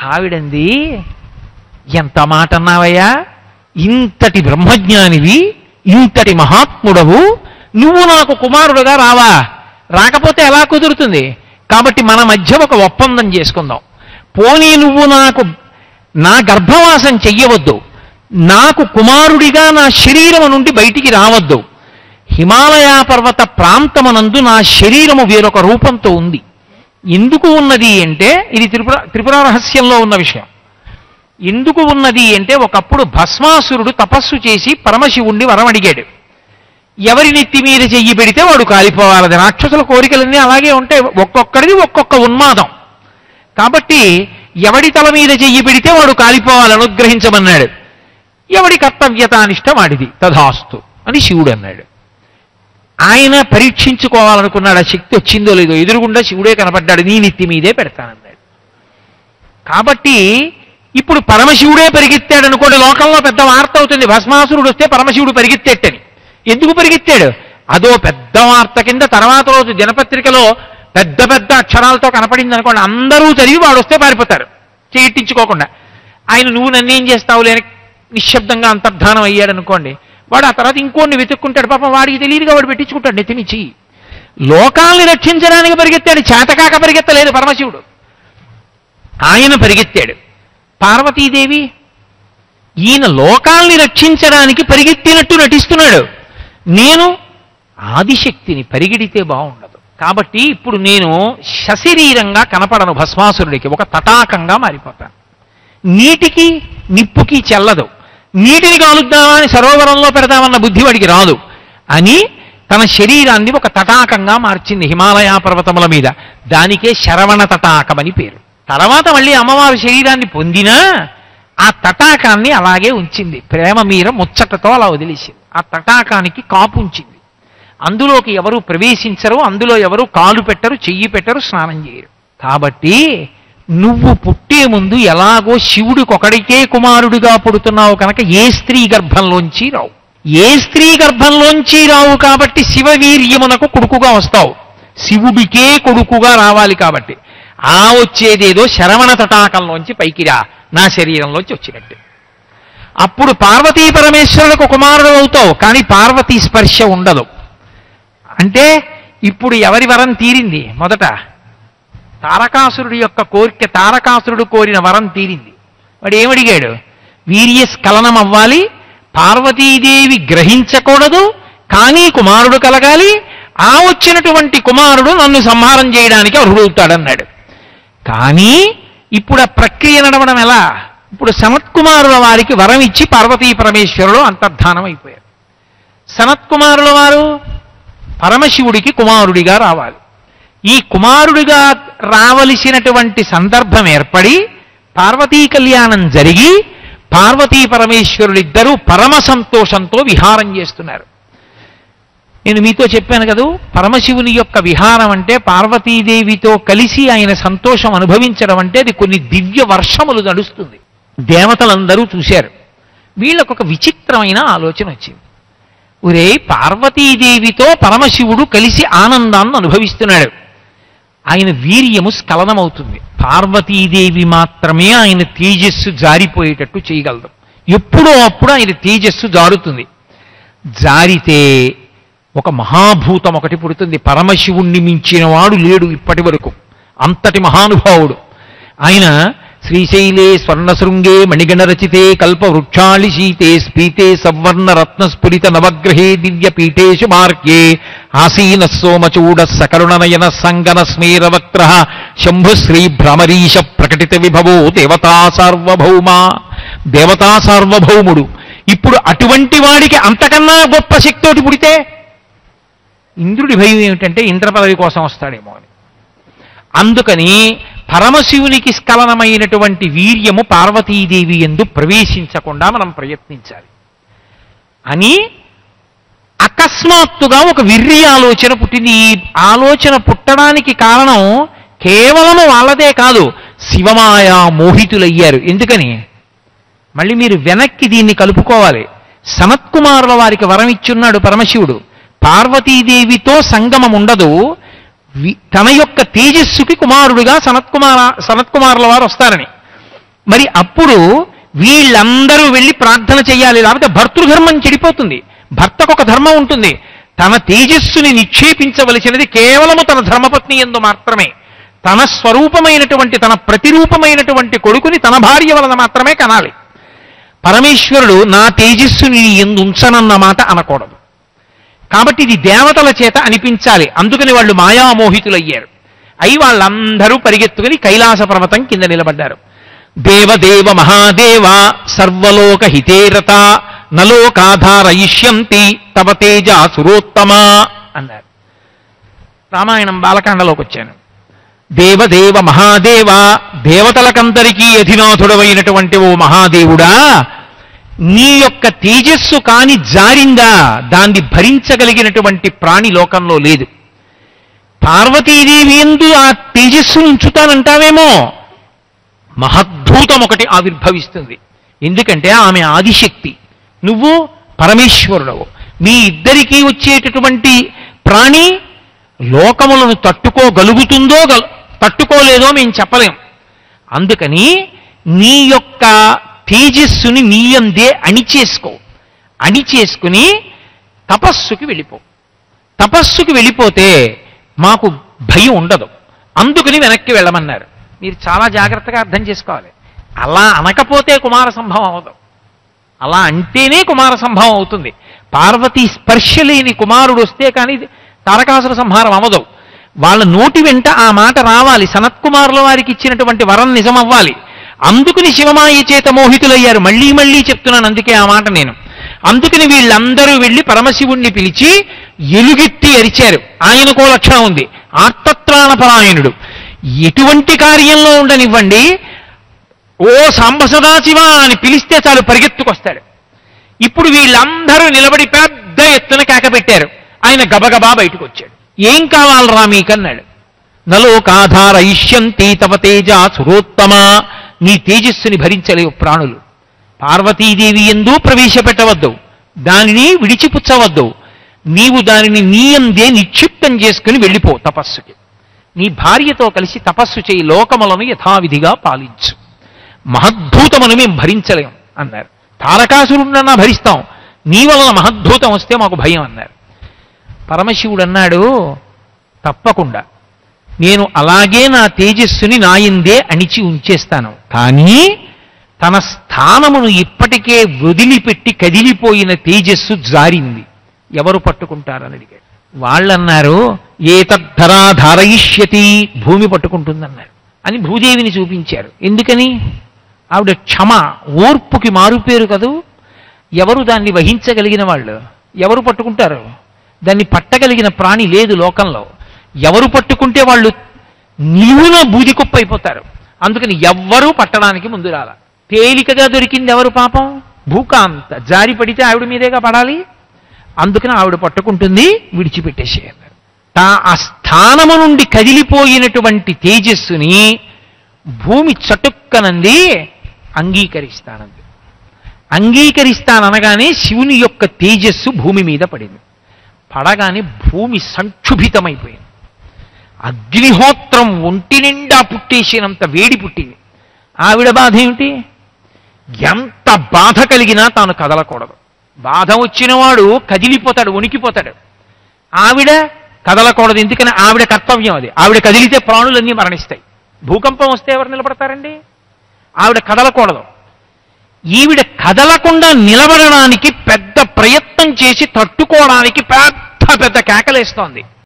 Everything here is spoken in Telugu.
ఆవిడంది ఎంత మాట అన్నావయ్యా ఇంతటి బ్రహ్మజ్ఞానివి ఇంతటి మహాత్ముడవు నువ్వు నాకు కుమారుడుగా రావా రాకపోతే ఎలా కుదురుతుంది కాబట్టి మన మధ్య ఒక ఒప్పందం చేసుకుందాం పోనీ నువ్వు నాకు నా గర్భవాసం చెయ్యవద్దు నాకు కుమారుడిగా నా శరీరము నుండి బయటికి రావద్దు హిమాలయ పర్వత ప్రాంతమునందు నా శరీరము వేరొక రూపంతో ఉంది ఎందుకు ఉన్నది అంటే ఇది త్రిపుర త్రిపుర రహస్యంలో ఉన్న విషయం ఎందుకు ఉన్నది అంటే ఒకప్పుడు భస్మాసురుడు తపస్సు చేసి పరమశివుణ్ణి వరం అడిగాడు ఎవరి నెత్తి మీద చెయ్యి పెడితే వాడు కాలిపోవాలి రాక్షసుల కోరికలన్నీ అలాగే ఉంటాయి ఒక్కొక్కడిది ఒక్కొక్క ఉన్మాదం కాబట్టి ఎవడి తల మీద చెయ్యి పెడితే వాడు కాలిపోవాలి అనుగ్రహించమన్నాడు ఎవడి కర్తవ్యతానిష్ట వాడిది తథాస్తు అని శివుడు అన్నాడు ఆయన పరీక్షించుకోవాలనుకున్నాడు ఆ శక్తి వచ్చిందో లేదో ఎదురుగుండా శివుడే కనపడ్డాడు నీ నెత్తి మీదే పెడతానన్నాడు కాబట్టి ఇప్పుడు పరమశివుడే పరిగెత్తాడు అనుకోండి లోకంలో పెద్ద వార్త అవుతుంది భస్మాసురుడు వస్తే పరమశివుడు పరిగెత్తేట్టని ఎందుకు పరిగెత్తాడు అదో పెద్ద వార్త కింద తర్వాత రోజు దినపత్రికలో పెద్ద పెద్ద అక్షరాలతో కనపడింది అనుకోండి అందరూ చదివి వాడు వస్తే పారిపోతారు చేయించుకోకుండా ఆయన నువ్వు నన్నేం చేస్తావు లేని నిశ్శబ్దంగా అంతర్ధానం అయ్యాడు అనుకోండి వాడు ఆ తర్వాత ఇంకోడిని వెతుక్కుంటాడు పాపం వాడికి తెలియదుగా వాడు పెట్టించుకుంటాడు నెత్తినిచ్చి లోకాల్ని రక్షించడానికి పరిగెత్తాడు చేతకాక పరిగెత్తలేదు పరమశివుడు ఆయన పరిగెత్తాడు పార్వతీదేవి ఈయన లోకాల్ని రక్షించడానికి పరిగెత్తినట్టు నటిస్తున్నాడు నేను ఆదిశక్తిని పరిగెడితే బాగుండదు కాబట్టి ఇప్పుడు నేను శశరీరంగా కనపడను భస్మాసురుడికి ఒక తటాకంగా మారిపోతాను నీటికి నిప్పుకి చెల్లదు నీటిని కాలుద్దామా అని సరోవరంలో పెడదామన్న బుద్ధి వాడికి రాదు అని తన శరీరాన్ని ఒక తటాకంగా మార్చింది హిమాలయ పర్వతముల మీద దానికే శరవణ తటాకమని పేరు తర్వాత మళ్ళీ అమ్మవారి శరీరాన్ని పొందినా ఆ తటాకాన్ని అలాగే ఉంచింది ప్రేమ మీర ముచ్చటతో అలా వదిలేసింది ఆ తటాకానికి కాపు ఉంచింది అందులోకి ఎవరు ప్రవేశించరు అందులో ఎవరు కాలు పెట్టరు చెయ్యి పెట్టరు స్నానం చేయరు కాబట్టి నువ్వు పుట్టే ముందు ఎలాగో శివుడికొకడికే కుమారుడిగా పుడుతున్నావు కనుక ఏ స్త్రీ గర్భంలోంచి రావు ఏ స్త్రీ గర్భంలోంచి రావు కాబట్టి శివవీర్యమునకు కొడుకుగా వస్తావు శివుడికే కొడుకుగా రావాలి కాబట్టి ఆ వచ్చేదేదో శరవణ తటాకంలోంచి పైకి రా నా శరీరంలోంచి వచ్చినట్టు అప్పుడు పార్వతీ పరమేశ్వరులకు కుమారుడు అవుతావు కానీ పార్వతీ స్పర్శ ఉండదు అంటే ఇప్పుడు ఎవరి వరం తీరింది మొదట తారకాసురుడి యొక్క కోరిక తారకాసురుడు కోరిన వరం తీరింది వాడు ఏమడిగాడు వీర్యస్ఖలనం అవ్వాలి పార్వతీదేవి గ్రహించకూడదు కానీ కుమారుడు కలగాలి ఆ వచ్చినటువంటి కుమారుడు నన్ను సంహారం చేయడానికి అర్హుడవుతాడన్నాడు కానీ ఇప్పుడు ఆ ప్రక్రియ నడవడం ఎలా ఇప్పుడు సనత్కుమారుల వారికి వరం ఇచ్చి పార్వతీ పరమేశ్వరుడు అంతర్ధానం అయిపోయారు సనత్కుమారుల వారు పరమశివుడికి కుమారుడిగా రావాలి ఈ కుమారుడిగా రావలసినటువంటి సందర్భం ఏర్పడి పార్వతీ కళ్యాణం జరిగి పార్వతీ పరమేశ్వరుడిద్దరూ పరమ సంతోషంతో విహారం చేస్తున్నారు నేను మీతో చెప్పాను కదూ పరమశివుని యొక్క విహారం అంటే పార్వతీదేవితో కలిసి ఆయన సంతోషం అనుభవించడం అంటే అది కొన్ని దివ్య వర్షములు నడుస్తుంది దేవతలందరూ చూశారు వీళ్ళకు ఒక విచిత్రమైన ఆలోచన వచ్చింది ఒరే పార్వతీదేవితో పరమశివుడు కలిసి ఆనందాన్ని అనుభవిస్తున్నాడు ఆయన వీర్యము స్ఖలనమవుతుంది పార్వతీదేవి మాత్రమే ఆయన తేజస్సు జారిపోయేటట్టు చేయగలదు ఎప్పుడో అప్పుడు ఆయన తేజస్సు జారుతుంది జారితే ఒక మహాభూతం ఒకటి పుడుతుంది పరమశివుణ్ణి మించిన వాడు లేడు ఇప్పటి వరకు అంతటి మహానుభావుడు ఆయన శ్రీశైలే స్వర్ణశృంగే మణిగణరచితే కల్పవృక్షాళి శీతే స్పీతే సవర్ణ రత్నస్ఫురిత నవగ్రహే దివ్య పీఠేషు మార్గ్యే ఆసీన సోమచూడ సకరుణనయన సంగన స్మేరవక్ర శంభుశ్రీ భ్రమరీశ ప్రకటిత విభవో దేవతా సార్వభౌమ దేవతా సార్వభౌముడు ఇప్పుడు అటువంటి వాడికి అంతకన్నా గొప్ప శక్తోటి పుడితే ఇంద్రుడి భయం ఏమిటంటే ఇంద్ర పదవి కోసం వస్తాడేమో అని అందుకని పరమశివునికి స్ఖలనమైనటువంటి వీర్యము పార్వతీదేవి ఎందు ప్రవేశించకుండా మనం ప్రయత్నించాలి అని అకస్మాత్తుగా ఒక విర్రి ఆలోచన పుట్టింది ఈ ఆలోచన పుట్టడానికి కారణం కేవలము వాళ్ళదే కాదు శివమాయా మోహితులయ్యారు ఎందుకని మళ్ళీ మీరు వెనక్కి దీన్ని కలుపుకోవాలి సనత్కుమారుల వారికి వరం ఇచ్చున్నాడు పరమశివుడు పార్వతీదేవితో సంగమం ఉండదు వి- తన యొక్క తేజస్సుకి కుమారుడిగా సనత్కుమార సనత్కుమారుల వారు వస్తారని మరి అప్పుడు వీళ్ళందరూ వెళ్ళి ప్రార్థన చేయాలి లేకపోతే భర్తృధర్మం చెడిపోతుంది భర్తకు ఒక ధర్మం ఉంటుంది తన తేజస్సుని నిక్షేపించవలసినది కేవలము తన ధర్మపత్ని ఎందు మాత్రమే తన స్వరూపమైనటువంటి తన ప్రతిరూపమైనటువంటి కొడుకుని తన భార్య వలన మాత్రమే కనాలి పరమేశ్వరుడు నా తేజస్సుని నీ ఎందు ఉంచనన్న మాట అనకూడదు కాబట్టి ఇది దేవతల చేత అనిపించాలి అందుకని వాళ్ళు మాయామోహితులయ్యారు అయి వాళ్ళందరూ పరిగెత్తుకుని కైలాస పర్వతం కింద నిలబడ్డారు దేవదేవ మహాదేవ సర్వలోక హితేరత నలోకాధారయిష్యంతి తవ తేజ సురోత్తమా అన్నారు రామాయణం బాలకాండలోకి వచ్చాను దేవదేవ మహాదేవ దేవతలకందరికీ అధినాథుడవైనటువంటి ఓ మహాదేవుడా నీ యొక్క తేజస్సు కాని జారిందా దాన్ని భరించగలిగినటువంటి ప్రాణి లోకంలో లేదు పార్వతీదేవి ఎందు ఆ తేజస్సును ఉంచుతానంటావేమో మహద్భూతం ఒకటి ఆవిర్భవిస్తుంది ఎందుకంటే ఆమె ఆదిశక్తి నువ్వు పరమేశ్వరుడవు మీ ఇద్దరికీ వచ్చేటటువంటి ప్రాణి లోకములను తట్టుకోగలుగుతుందో గల- తట్టుకోలేదో మేము చెప్పలేం అందుకని నీ యొక్క తేజస్సుని నీయందే అణిచేసుకో అణిచేసుకుని తపస్సుకి వెళ్ళిపో తపస్సుకి వెళ్ళిపోతే మాకు భయం ఉండదు అందుకని వెనక్కి వెళ్ళమన్నారు మీరు చాలా జాగ్రత్తగా అర్థం చేసుకోవాలి అలా అనకపోతే కుమార సంభవం అవదు అలా అంటేనే కుమార సంభవం అవుతుంది పార్వతీ స్పర్శ లేని కుమారుడు వస్తే కానీ తారకాసుర సంహారం అవదు వాళ్ళ నోటి వెంట ఆ మాట రావాలి సనత్కుమారుల వారికి ఇచ్చినటువంటి వరం నిజమవ్వాలి అందుకుని శివమాయ చేత మోహితులయ్యారు మళ్ళీ మళ్ళీ చెప్తున్నాను అందుకే ఆ మాట నేను అందుకని వీళ్ళందరూ వెళ్ళి పరమశివుణ్ణి పిలిచి ఎలుగెత్తి అరిచారు ఆయనకో లక్షణం ఉంది ఆర్తత్రాణపరాయణుడు ఎటువంటి కార్యంలో ఉండనివ్వండి ఓ సాంబ సదాశివ అని పిలిస్తే చాలు పరిగెత్తుకొస్తాడు ఇప్పుడు వీళ్ళందరూ నిలబడి పెద్ద ఎత్తున కేకపెట్టారు ఆయన గబగబా బయటకు వచ్చాడు ఏం కావాలరా మీకన్నాడు నలోకాధార ఇష్యంతి తవ తేజ సురోత్తమా నీ తేజస్సుని భరించలేవు ప్రాణులు పార్వతీదేవి ఎందు ప్రవేశపెట్టవద్దు దానిని విడిచిపుచ్చవద్దు నీవు దానిని నీయందే నిక్షిప్తం చేసుకుని వెళ్ళిపో తపస్సుకి నీ భార్యతో కలిసి తపస్సు చేయి లోకములను యథావిధిగా పాలించు మహద్భూతమును మేము భరించలేం అన్నారు తారకాసురుడన్నా భరిస్తాం నీ వలన మహద్భూతం వస్తే మాకు భయం అన్నారు పరమశివుడు అన్నాడు తప్పకుండా నేను అలాగే నా తేజస్సుని నాయందే అణిచి ఉంచేస్తాను కానీ తన స్థానమును ఇప్పటికే వదిలిపెట్టి కదిలిపోయిన తేజస్సు జారింది ఎవరు పట్టుకుంటారని అడిగాడు వాళ్ళన్నారు ఏ తద్ధరా ధారయిష్యతి భూమి పట్టుకుంటుందన్నారు అని భూదేవిని చూపించారు ఎందుకని ఆవిడ క్షమ ఓర్పుకి మారుపేరు కదూ ఎవరు దాన్ని వహించగలిగిన వాళ్ళు ఎవరు పట్టుకుంటారు దాన్ని పట్టగలిగిన ప్రాణి లేదు లోకంలో ఎవరు పట్టుకుంటే వాళ్ళు నిలువున బూదికుప్ప అయిపోతారు అందుకని ఎవ్వరూ పట్టడానికి ముందు రాల తేలికగా దొరికింది ఎవరు పాపం భూకాంత జారి పడితే ఆవిడ మీదేగా పడాలి అందుకని ఆవిడ పట్టుకుంటుంది విడిచిపెట్టేసేయాలి తా ఆ స్థానము నుండి కదిలిపోయినటువంటి తేజస్సుని భూమి చటుక్కనంది అంగీకరిస్తానంది అంగీకరిస్తాననగానే శివుని యొక్క తేజస్సు భూమి మీద పడింది పడగానే భూమి సంక్షుభితమైపోయింది అగ్నిహోత్రం ఒంటి నిండా పుట్టేసినంత వేడి పుట్టింది ఆవిడ బాధ ఏమిటి ఎంత బాధ కలిగినా తాను కదలకూడదు బాధ వచ్చినవాడు కదిలిపోతాడు వణికిపోతాడు ఆవిడ కదలకూడదు ఎందుకని ఆవిడ కర్తవ్యం అది ఆవిడ కదిలితే ప్రాణులన్నీ మరణిస్తాయి భూకంపం వస్తే ఎవరు నిలబడతారండి ఆవిడ కదలకూడదు ఈవిడ కదలకుండా నిలబడడానికి పెద్ద ప్రయత్నం చేసి తట్టుకోవడానికి పెద్ద పెద్ద కేకలేస్తోంది